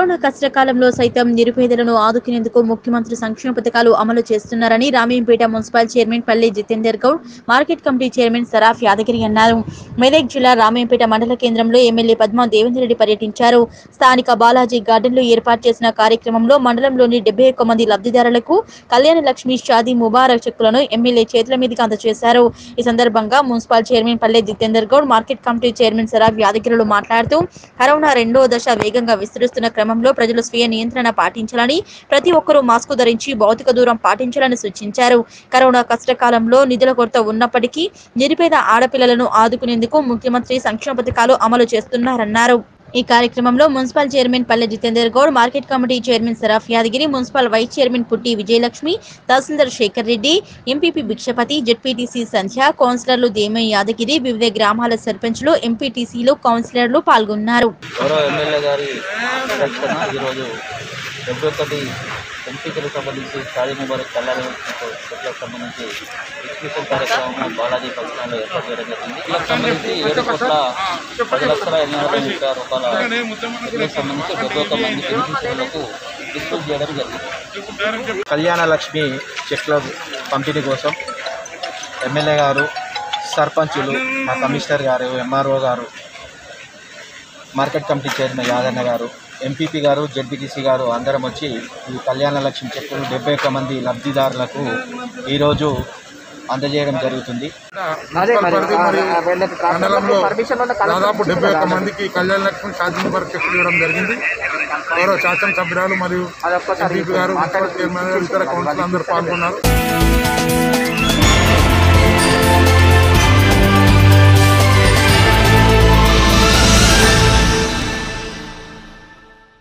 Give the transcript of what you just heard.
corona కష్టకాలంలో సైతం నిరుపేదలను ఆదుకునేందుకు ముఖ్యమంత్రి సంక్షేమ పథకాలు అమలు చేస్తున్నారని Ramimpet municipal chairman Palli Jitender Goud market committee chairman Saraf Yadagiri అన్నారు మెదక్ జిల్లా రామీంపేట మండల కేంద్రంలో ఎమ్మెల్యే పద్మా దేవేందర్ రెడ్డి పర్యటించారు స్థానిక బాలాజీ గార్డెన్లో ఏర్పాటు చేసిన కార్యక్రమంలో మండలంలోని డెబ్బై ఒక్క మంది లబ్ధిదారులకు కళ్యాణ లక్ష్మి షాదీ ముబారక్ చెక్కులను ఎమ్మెల్యే చేతుల మీదుగా అందజేశారు ఈ సందర్భంగా municipal chairman Palle Jitender Goud market committee chairman Saraf యాదగిరిలు మాట్లాడుతూ కరోనా రెండో దశ వేగంగా విస్తరిస్తున్న క్రమంలో ప్రజలు స్వీయ నియంత్రణ పాటించాలని ప్రతి ఒక్కరూ మాస్కు ధరించి భౌతిక దూరం పాటించాలని సూచించారు కరోనా కష్టకాలంలో నిధుల కొరత ఉన్నప్పటికీ నిరుపేద ఆడపిల్లలను ఆదుకునేందుకు ముఖ్యమంత్రి సంక్షేమ పథకాలు అమలు చేస్తున్నారన్నారు ఈ కార్యక్రమంలో municipal chairman Palle Jitender Goud market committee chairman Saraf Yadagiri municipal vice chairman Putti Vijayalakshmi tahsildar Shekar Reddy MPP Bhikshapathi ZPTC Sandhya కౌన్సిలర్లు దేమయ్య యాదగిరి వివిధ గ్రామాల సర్పంచ్లు ఎంపీటీసీలు కౌన్సిలర్లు పాల్గొన్నారు గౌరవ ఎమ్మెల్యే గారి అధ్యక్షతన ఈరోజు డెబ్బై ఒకటి ఎంపీలకు సంబంధించి షాదీ ముబారక్ కళ్యాణ చెట్లకు సంబంధించి ఎగ్జిబిషన్ కార్యక్రమం బాలాజీ పథకాలు ఏర్పాటు చేయడం జరిగింది వీళ్ళకి సంబంధించి ఏడు కోట్ల పది లక్షల ఎనిమిది వందల ముప్పై ఆరు రూపాయల చెట్లకు సంబంధించి డెబ్బై ఒక్క మంది బెనిఫిషియర్లకు డిస్ట్రిబ్యూట్ చేయడం జరిగింది కళ్యాణ లక్ష్మి చెట్ల పంపిణీ కోసం ఎమ్మెల్యే గారు సర్పంచులు మా కమిషనర్ గారు ఎంఆర్ఓ గారు మార్కెట్ కమిటీ చైర్మన్ యాదన్న గారు ఎంపీపీ గారు జెడ్పీటీసీ గారు అందరం వచ్చి ఈ కళ్యాణ లక్ష్మి చెక్కులు డెబ్బై ఒక్క మంది లబ్ధిదారులకు ఈరోజు అందజేయడం జరుగుతుంది పరిధి మరియు మండలంలో దాదాపు డెబ్బై ఒక్క మందికి కళ్యాణ లక్ష్మి షాదీ ముబారక్ చెక్కులు ఇవ్వడం జరిగింది గౌరవ శాసన సభ్యురాలు మరియు ఎంపీపీ గారు మున్సిపల్ చైర్మన్ గారు ఇతర కౌన్సిల్ అందరూ పాల్గొన్నారు